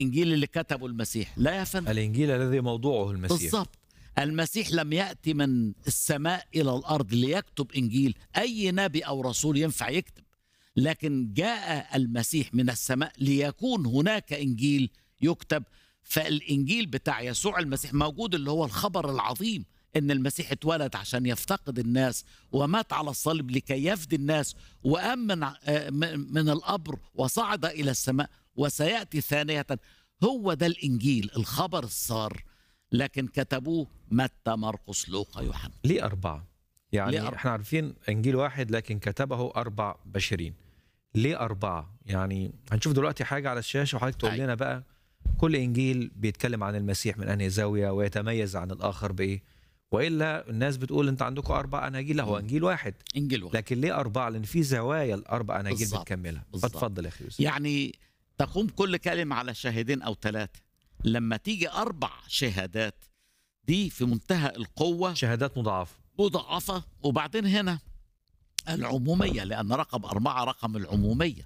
الانجيل اللي كتبه المسيح لا يا فندم الانجيل الذي موضوعه المسيح بالظبط المسيح لم ياتي من السماء الى الارض ليكتب انجيل اي نبي او رسول ينفع يكتب لكن جاء المسيح من السماء ليكون هناك انجيل يكتب فالانجيل بتاع يسوع المسيح موجود اللي هو الخبر العظيم ان المسيح اتولد عشان يفتقد الناس ومات على الصليب لكي يفدي الناس وقام من آه، من من القبر وصعد الى السماء وسياتي ثانيه هو ده الانجيل الخبر السار لكن كتبوه متى مرقس لوقا يوحنا ليه أربعة؟ يعني ليه أربعة؟ احنا عارفين إنجيل واحد لكن كتبه أربع بشرين ليه أربعة؟ يعني هنشوف دلوقتي حاجة على الشاشة وحضرتك تقول أيوة. لنا بقى كل إنجيل بيتكلم عن المسيح من أنهي زاوية ويتميز عن الآخر بإيه؟ وإلا الناس بتقول أنت عندكم أربع أناجيل لا هو مم. إنجيل واحد انجيل واحد لكن ليه أربعة؟ لأن في زوايا الأربع أناجيل بالظبط. بتكملها بالظبط. اتفضل يا أخي يوسف يعني تقوم كل كلمة على شاهدين أو ثلاثة لما تيجي أربع شهادات دي في منتهى القوة شهادات مضاعفة مضاعفة وبعدين هنا العمومية لأن رقم أربعة رقم العمومية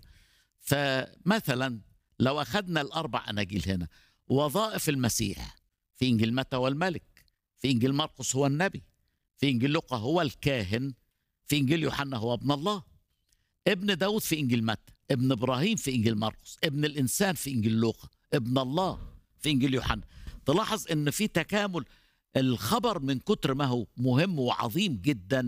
فمثلا لو أخذنا الأربع أناجيل هنا وظائف المسيح في إنجيل متى هو الملك في إنجيل مرقس هو النبي في إنجيل لوقا هو الكاهن في إنجيل يوحنا هو ابن الله ابن داود في إنجيل متى ابن إبراهيم في إنجيل مرقس ابن الإنسان في إنجيل لوقا ابن الله في إنجيل يوحنا تلاحظ إن في تكامل الخبر من كتر ما هو مهم وعظيم جدا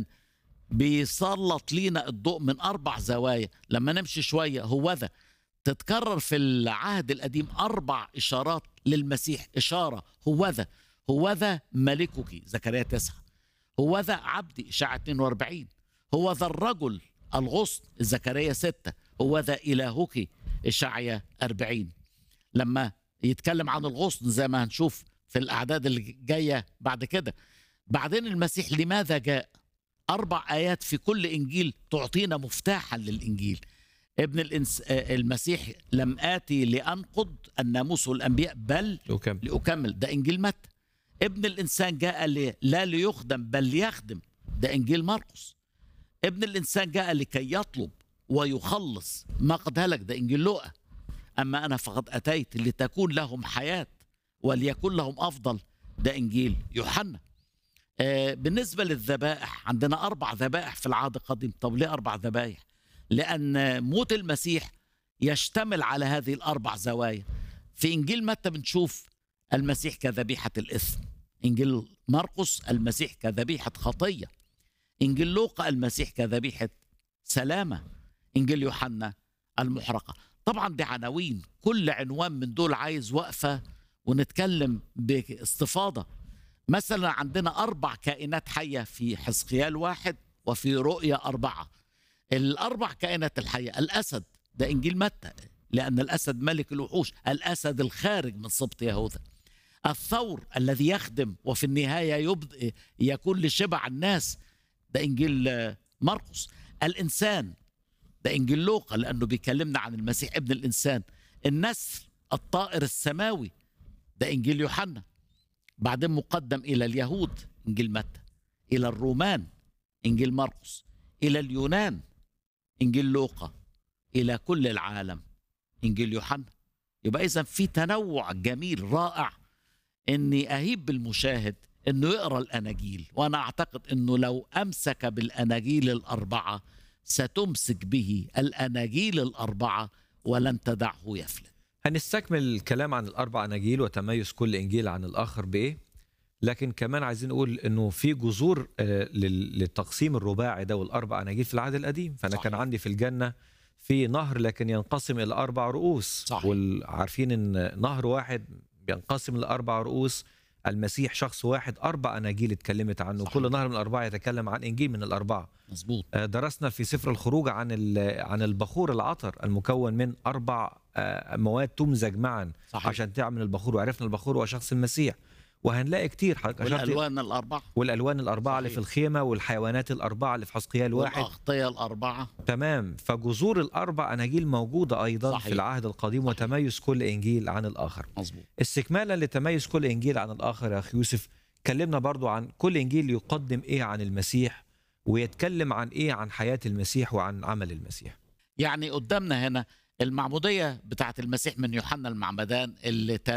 بيسلط لينا الضوء من أربع زوايا لما نمشي شوية هو ذا تتكرر في العهد القديم أربع إشارات للمسيح إشارة هو ذا هو ذا ملكك زكريا تسعة هو ذا عبدي إشاعة 42 هو ذا الرجل الغصن زكريا 6 هو ذا إلهك إشعيا 40 لما يتكلم عن الغصن زي ما هنشوف في الأعداد اللي جاية بعد كده بعدين المسيح لماذا جاء أربع آيات في كل إنجيل تعطينا مفتاحا للإنجيل ابن الإنس... آه، المسيح لم آتي لأنقض الناموس والأنبياء بل وكم لأكمل ده إنجيل متى ابن الإنسان جاء لي لا ليخدم بل ليخدم ده إنجيل مرقس ابن الإنسان جاء لكي يطلب ويخلص ما قد هلك ده إنجيل لوقا أما أنا فقد أتيت لتكون لهم حياة وليكن لهم أفضل ده إنجيل يوحنا آه بالنسبة للذبائح عندنا أربع ذبائح في العهد القديم طب ليه أربع ذبائح لأن موت المسيح يشتمل على هذه الأربع زوايا في إنجيل متى بنشوف المسيح كذبيحة الإثم إنجيل مرقس المسيح كذبيحة خطية إنجيل لوقا المسيح كذبيحة سلامة إنجيل يوحنا المحرقة طبعا دي عناوين كل عنوان من دول عايز وقفة ونتكلم باستفاضة مثلا عندنا أربع كائنات حية في حزقيال واحد وفي رؤية أربعة الأربع كائنات الحية الأسد ده إنجيل متى لأن الأسد ملك الوحوش الأسد الخارج من سبط يهوذا الثور الذي يخدم وفي النهاية يبد... يكون لشبع الناس ده إنجيل آه، مرقس الإنسان ده إنجيل لوقا لأنه بيكلمنا عن المسيح ابن الإنسان النسل الطائر السماوي ده إنجيل يوحنا بعدين مقدم إلى اليهود إنجيل متى إلى الرومان إنجيل مرقس إلى اليونان إنجيل لوقا إلى كل العالم إنجيل يوحنا يبقى إذا في تنوع جميل رائع إني أهيب بالمشاهد إنه يقرأ الأناجيل وأنا أعتقد إنه لو أمسك بالأناجيل الأربعة ستمسك به الأناجيل الأربعة ولن تدعه يفلت هنستكمل الكلام عن الاربع اناجيل وتميز كل انجيل عن الاخر بايه لكن كمان عايزين نقول انه في جذور آه، لل- للتقسيم الرباعي ده والاربع اناجيل في العهد القديم فانا صحيح. كان عندي في الجنه في نهر لكن ينقسم الى اربع رؤوس صحيح. وعارفين ان نهر واحد بينقسم لاربع رؤوس المسيح شخص واحد اربع اناجيل اتكلمت عنه صحيح. كل نهر من الاربعه يتكلم عن انجيل من الاربعه مظبوط آه، درسنا في سفر الخروج عن ال- عن البخور العطر المكون من اربع آه، مواد تمزج معا صحيح عشان تعمل البخور وعرفنا البخور هو شخص المسيح وهنلاقي كتير حضرتك أشرت والألوان الأربعة والالوان الاربعه اللي صحيح. في الخيمه والحيوانات الاربعه اللي في حسقيال واحد والأغطية الأربعة تمام فجذور الاربع اناجيل موجوده ايضا صحيح. في العهد القديم صحيح. وتميز كل انجيل عن الاخر مظبوط استكمالا لتميز كل انجيل عن الاخر يا اخي يوسف كلمنا برضو عن كل انجيل يقدم ايه عن المسيح ويتكلم عن ايه عن حياه المسيح وعن عمل المسيح يعني قدامنا هنا المعمودية بتاعت المسيح من يوحنا المعمدان اللي